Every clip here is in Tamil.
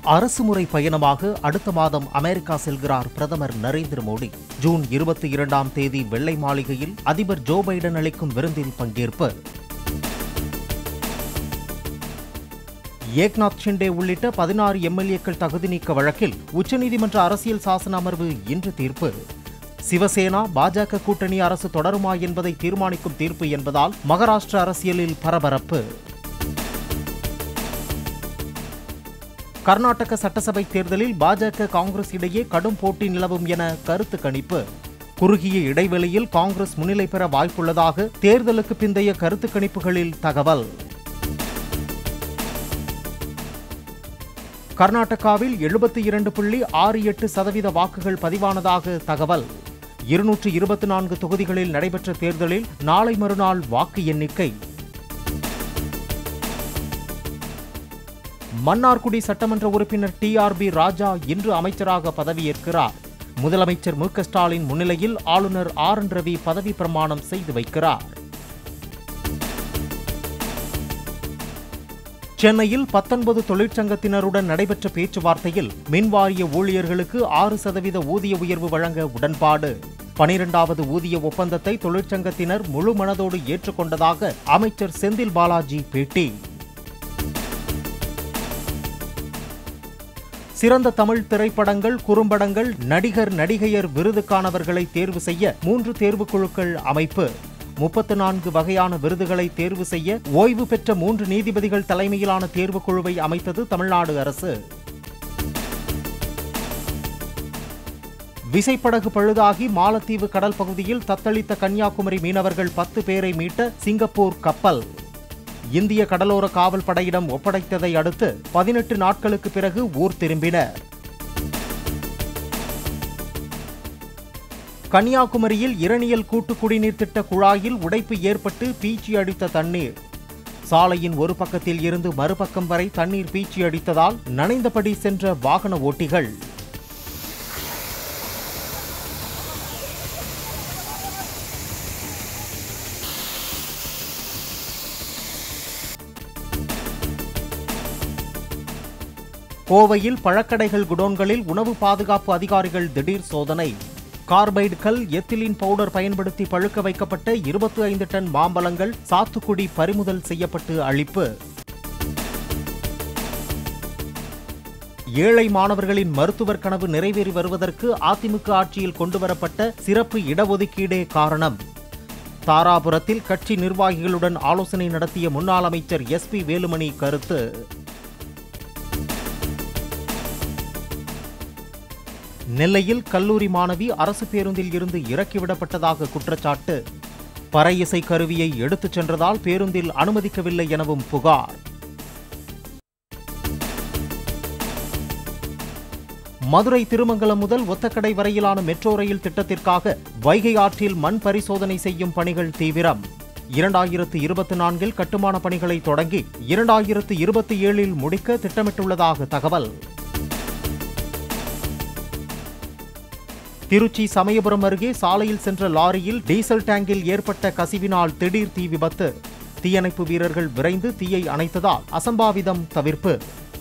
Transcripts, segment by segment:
அரசுமுறை பயணமாக அடுத்த மாதம் அமெரிக்கா செல்கிறார் பிரதமர் நரேந்திர மோடி ஜூன் இருபத்தி இரண்டாம் தேதி வெள்ளை மாளிகையில் அதிபர் ஜோ பைடன் அளிக்கும் விருந்தில் பங்கேற்பு ஏக்நாத் ஷிண்டே உள்ளிட்ட பதினாறு எம்எல்ஏக்கள் தகுதி நீக்க வழக்கில் உச்சநீதிமன்ற அரசியல் சாசன அமர்வு இன்று தீர்ப்பு சிவசேனா பாஜக கூட்டணி அரசு தொடருமா என்பதை தீர்மானிக்கும் தீர்ப்பு என்பதால் மகாராஷ்டிர அரசியலில் பரபரப்பு கர்நாடக சட்டசபை தேர்தலில் பாஜக காங்கிரஸ் இடையே கடும் போட்டி நிலவும் என கருத்து கணிப்பு குறுகிய இடைவெளியில் காங்கிரஸ் முன்னிலை பெற வாய்ப்புள்ளதாக தேர்தலுக்கு பிந்தைய கருத்து கணிப்புகளில் தகவல் கர்நாடகாவில் எழுபத்தி இரண்டு புள்ளி ஆறு எட்டு சதவீத வாக்குகள் பதிவானதாக தகவல் இருநூற்று இருபத்தி நான்கு தொகுதிகளில் நடைபெற்ற தேர்தலில் நாளை மறுநாள் வாக்கு எண்ணிக்கை மன்னார்குடி சட்டமன்ற உறுப்பினர் டி ஆர் பி ராஜா இன்று அமைச்சராக பதவியேற்கிறார் முதலமைச்சர் மு க ஸ்டாலின் முன்னிலையில் ஆளுநர் ஆர் என் ரவி பதவி பிரமாணம் செய்து வைக்கிறார் சென்னையில் பத்தொன்பது தொழிற்சங்கத்தினருடன் நடைபெற்ற பேச்சுவார்த்தையில் மின்வாரிய ஊழியர்களுக்கு ஆறு சதவீத ஊதிய உயர்வு வழங்க உடன்பாடு பனிரெண்டாவது ஊதிய ஒப்பந்தத்தை தொழிற்சங்கத்தினர் முழு மனதோடு ஏற்றுக்கொண்டதாக அமைச்சர் செந்தில் பாலாஜி பேட்டி சிறந்த தமிழ் திரைப்படங்கள் குறும்படங்கள் நடிகர் நடிகையர் விருதுக்கானவர்களை தேர்வு செய்ய மூன்று தேர்வுக்குழுக்கள் அமைப்பு முப்பத்து நான்கு வகையான விருதுகளை தேர்வு செய்ய ஓய்வு பெற்ற மூன்று நீதிபதிகள் தலைமையிலான தேர்வுக்குழுவை அமைத்தது தமிழ்நாடு அரசு விசைப்படகு பழுதாகி மாலத்தீவு கடல் பகுதியில் தத்தளித்த கன்னியாகுமரி மீனவர்கள் பத்து பேரை மீட்ட சிங்கப்பூர் கப்பல் இந்திய கடலோர காவல் படையிடம் ஒப்படைத்ததை அடுத்து பதினெட்டு நாட்களுக்கு பிறகு ஊர் திரும்பினர் கன்னியாகுமரியில் இரணியல் கூட்டு குடிநீர் திட்ட குழாயில் உடைப்பு ஏற்பட்டு பீச்சி அடித்த தண்ணீர் சாலையின் ஒரு பக்கத்தில் இருந்து மறுபக்கம் வரை தண்ணீர் பீச்சி அடித்ததால் நனைந்தபடி சென்ற வாகன ஓட்டிகள் கோவையில் பழக்கடைகள் குடோன்களில் உணவு பாதுகாப்பு அதிகாரிகள் திடீர் சோதனை கார்பைடு கல் எத்திலின் பவுடர் பயன்படுத்தி பழுக்க வைக்கப்பட்ட இருபத்தி ஐந்து டன் மாம்பழங்கள் சாத்துக்குடி பறிமுதல் செய்யப்பட்டு அழிப்பு ஏழை மாணவர்களின் மருத்துவர் கனவு நிறைவேறி வருவதற்கு அதிமுக ஆட்சியில் கொண்டுவரப்பட்ட சிறப்பு இடஒதுக்கீடே காரணம் தாராபுரத்தில் கட்சி நிர்வாகிகளுடன் ஆலோசனை நடத்திய முன்னாள் அமைச்சர் எஸ் பி வேலுமணி கருத்து நெல்லையில் கல்லூரி மாணவி அரசு பேருந்தில் இருந்து இறக்கிவிடப்பட்டதாக குற்றச்சாட்டு பறை இசை கருவியை எடுத்துச் சென்றதால் பேருந்தில் அனுமதிக்கவில்லை எனவும் புகார் மதுரை திருமங்கலம் முதல் ஒத்தக்கடை வரையிலான மெட்ரோ ரயில் திட்டத்திற்காக வைகை ஆற்றில் மண் பரிசோதனை செய்யும் பணிகள் தீவிரம் இரண்டாயிரத்து இருபத்தி நான்கில் கட்டுமான பணிகளை தொடங்கி இரண்டாயிரத்து இருபத்தி ஏழில் முடிக்க திட்டமிட்டுள்ளதாக தகவல் திருச்சி சமயபுரம் அருகே சாலையில் சென்ற லாரியில் டீசல் டேங்கில் ஏற்பட்ட கசிவினால் திடீர் தீ விபத்து தீயணைப்பு வீரர்கள் விரைந்து தீயை அணைத்ததால் அசம்பாவிதம் தவிர்ப்பு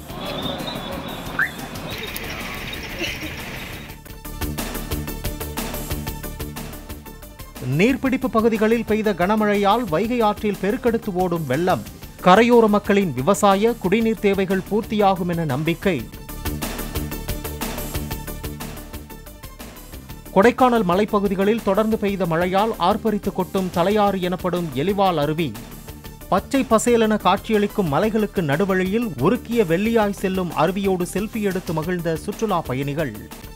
நீர்பிடிப்பு பகுதிகளில் பெய்த கனமழையால் வைகை ஆற்றில் பெருக்கெடுத்து ஓடும் வெள்ளம் கரையோர மக்களின் விவசாய குடிநீர் தேவைகள் பூர்த்தியாகும் என நம்பிக்கை கொடைக்கானல் மலைப்பகுதிகளில் தொடர்ந்து பெய்த மழையால் ஆர்ப்பரித்து கொட்டும் தலையாறு எனப்படும் எலிவால் அருவி பச்சை பசேலென காட்சியளிக்கும் மலைகளுக்கு நடுவழியில் உருக்கிய வெள்ளியாய் செல்லும் அருவியோடு செல்ஃபி எடுத்து மகிழ்ந்த சுற்றுலா பயணிகள்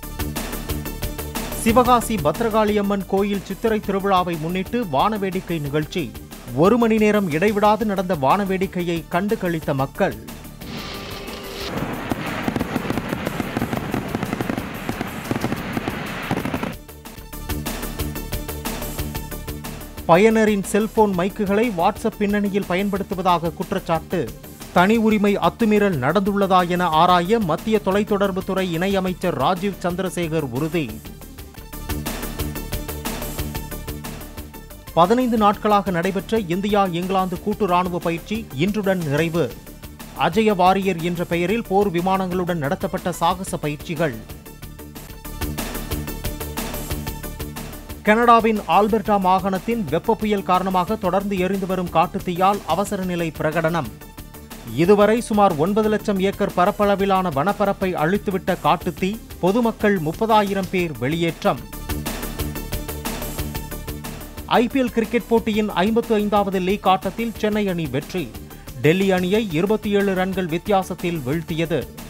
சிவகாசி பத்ரகாளியம்மன் கோயில் சித்திரை திருவிழாவை முன்னிட்டு வானவேடிக்கை நிகழ்ச்சி ஒரு மணி நேரம் இடைவிடாது நடந்த வானவேடிக்கையை கண்டு கழித்த மக்கள் பயனரின் செல்போன் மைக்குகளை வாட்ஸ்அப் பின்னணியில் பயன்படுத்துவதாக குற்றச்சாட்டு தனி உரிமை அத்துமீறல் நடந்துள்ளதா என ஆராய மத்திய தொலைத்தொடர்புத்துறை இணையமைச்சர் ராஜீவ் சந்திரசேகர் உறுதி பதினைந்து நாட்களாக நடைபெற்ற இந்தியா இங்கிலாந்து கூட்டு ராணுவ பயிற்சி இன்றுடன் நிறைவு அஜய வாரியர் என்ற பெயரில் போர் விமானங்களுடன் நடத்தப்பட்ட சாகச பயிற்சிகள் கனடாவின் ஆல்பர்டா மாகாணத்தின் வெப்ப புயல் காரணமாக தொடர்ந்து எரிந்து வரும் காட்டுத்தீயால் அவசர நிலை பிரகடனம் இதுவரை சுமார் ஒன்பது லட்சம் ஏக்கர் பரப்பளவிலான வனப்பரப்பை அழித்துவிட்ட காட்டுத்தீ பொதுமக்கள் முப்பதாயிரம் பேர் வெளியேற்றம் ஐபிஎல் கிரிக்கெட் போட்டியின் ஐம்பத்து ஐந்தாவது லீக் ஆட்டத்தில் சென்னை அணி வெற்றி டெல்லி அணியை இருபத்தி ஏழு ரன்கள் வித்தியாசத்தில் வீழ்த்தியது